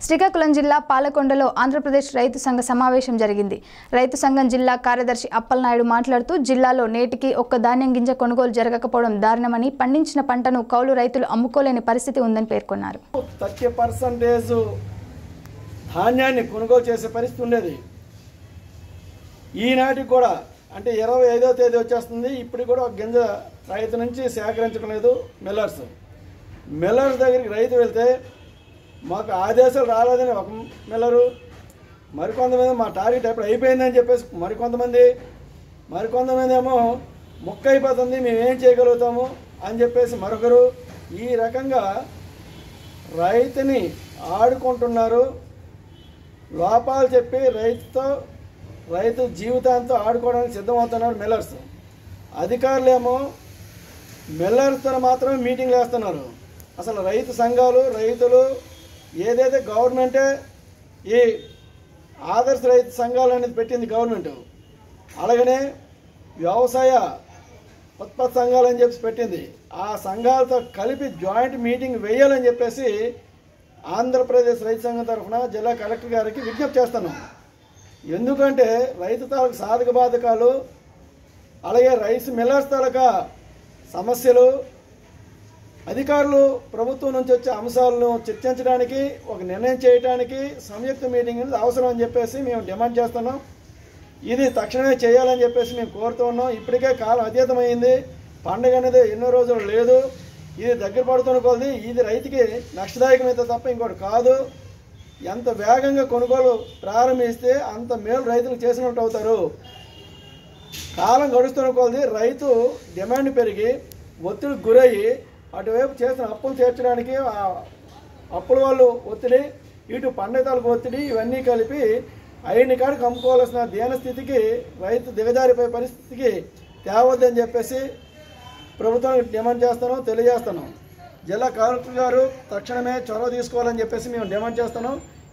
శ్రీకాకుళం జిల్లా పాలకొండలో ఆంధ్రప్రదేశ్ రైతు సంఘ సమావేశం జరిగింది రైతు సంఘం జిల్లా కార్యదర్శి అప్పలనాయుడు మాట్లాడుతూ జిల్లాలో నేటికి ఒక్క ధాన్యం గింజ కొనుగోలు జరగకపోవడం దారుణమని పండించిన పంటను కౌలు రైతులు అమ్ముకోలేని పరిస్థితి ఉందని పేర్కొన్నారు థర్టీ పర్సంటేజ్ ధాన్యాన్ని కొనుగోలు చేసే పరిస్థితి ఉండేది ఈనాటికి కూడా అంటే ఇరవై ఐదో తేదీ వచ్చేస్తుంది ఇప్పుడు కూడా ఒక గింజ రైతు నుంచి సేకరించలేదు మిల్లర్స్ మిల్లర్స్ దగ్గరికి రైతు వెళ్తే మాకు ఆదేశాలు రాలేదని ఒక మిల్లరు మరికొంతమంది మా టార్గెట్ ఎప్పుడు అయిపోయిందని చెప్పేసి మరికొంతమంది మరికొంతమంది ఏమో ముక్క అయిపోతుంది మేము ఏం చేయగలుగుతాము అని చెప్పేసి మరొకరు ఈ రకంగా రైతుని ఆడుకుంటున్నారు లోపాలు చెప్పి రైతుతో రైతు జీవితాంతో ఆడుకోవడానికి సిద్ధమవుతున్నారు మిల్లర్స్ అధికారులేమో మిల్లర్స్తో మాత్రమే మీటింగ్లు వేస్తున్నారు అసలు రైతు సంఘాలు రైతులు ఏదైతే గవర్నమెంటే ఈ ఆదర్శ రైతు సంఘాలు అనేది పెట్టింది గవర్నమెంట్ అలాగనే వ్యవసాయ ఉత్పత్తి సంఘాలు అని చెప్పి పెట్టింది ఆ సంఘాలతో కలిపి జాయింట్ మీటింగ్ వేయాలని చెప్పేసి ఆంధ్రప్రదేశ్ రైతు సంఘం తరఫున జిల్లా కలెక్టర్ గారికి విజ్ఞప్తి చేస్తున్నాం ఎందుకంటే రైతు తాలూకు సాధక బాధకాలు అలాగే రైస్ మిల్లర్స్ తాలూకా సమస్యలు అధికారులు ప్రభుత్వం నుంచి వచ్చే అంశాలను చర్చించడానికి ఒక నిర్ణయం చేయడానికి సంయుక్త మీటింగ్ అనేది అవసరం అని చెప్పేసి మేము డిమాండ్ చేస్తున్నాం ఇది తక్షణమే చేయాలని చెప్పేసి మేము కోరుతూ ఉన్నాం ఇప్పటికే కాలం అతీతమైంది పండుగ అనేది ఎన్నో రోజులు లేదు ఇది దగ్గర పడుతున్న కొలది ఇది రైతుకి నష్టదాయకమైతే తప్ప ఇంకోటి కాదు ఎంత వేగంగా కొనుగోలు ప్రారంభిస్తే అంత మేలు రైతులకు చేసినట్టు అవుతారు కాలం గడుస్తున్న కొలది రైతు డిమాండ్ పెరిగి ఒత్తిడికి గురయ్యి అటువైపు చేసిన అప్పులు తీర్చడానికి ఆ అప్పుల వాళ్ళు ఒత్తిడి ఇటు పండితాలకు ఒత్తిడి ఇవన్నీ కలిపి అయిన కాడికి అమ్ముకోవాల్సిన దీన స్థితికి రైతు దిగజారిపోయే పరిస్థితికి తేవద్దని చెప్పేసి ప్రభుత్వానికి డిమాండ్ చేస్తున్నాం తెలియజేస్తున్నాం జిల్లా కలెక్టర్ గారు తక్షణమే చొరవ తీసుకోవాలని చెప్పేసి మేము డిమాండ్ చేస్తున్నాం